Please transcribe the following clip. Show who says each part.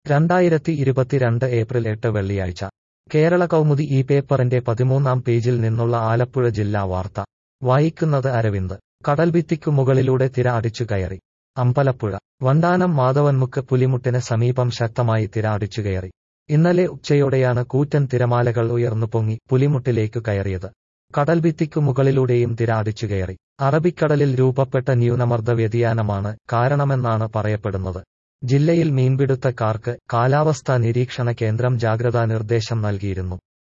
Speaker 1: രണ്ടായിരത്തി ഇരുപത്തിരണ്ട് ഏപ്രിൽ എട്ട് വെള്ളിയാഴ്ച കേരള കൗമുദി ഈ പേപ്പറിന്റെ പതിമൂന്നാം പേജിൽ നിന്നുള്ള ആലപ്പുഴ ജില്ലാ വാർത്ത വായിക്കുന്നത് അരവിന്ദ് കടൽഭിത്തിക്കു മുകളിലൂടെ തിര അടിച്ചു കയറി അമ്പലപ്പുഴ വണ്ടാനം മാധവൻമുക്ക് പുലിമുട്ടിന് സമീപം ശക്തമായി തിര അടിച്ചു കയറി ഇന്നലെ ഉച്ചയോടെയാണ് കൂറ്റൻ തിരമാലകൾ ഉയർന്നു പൊങ്ങി പുലിമുട്ടിലേക്കു കയറിയത് കടൽഭിത്തിക്കു മുകളിലൂടെയും തിര അടിച്ചു കയറി അറബിക്കടലിൽ രൂപപ്പെട്ട ന്യൂനമർദ്ദ വ്യതിയാനമാണ് കാരണമെന്നാണ് പറയപ്പെടുന്നത് ജില്ലയിൽ മീൻപിടുത്തക്കാർക്ക് കാലാവസ്ഥാ നിരീക്ഷണ കേന്ദ്രം ജാഗ്രതാ നിർദ്ദേശം നൽകിയിരുന്നു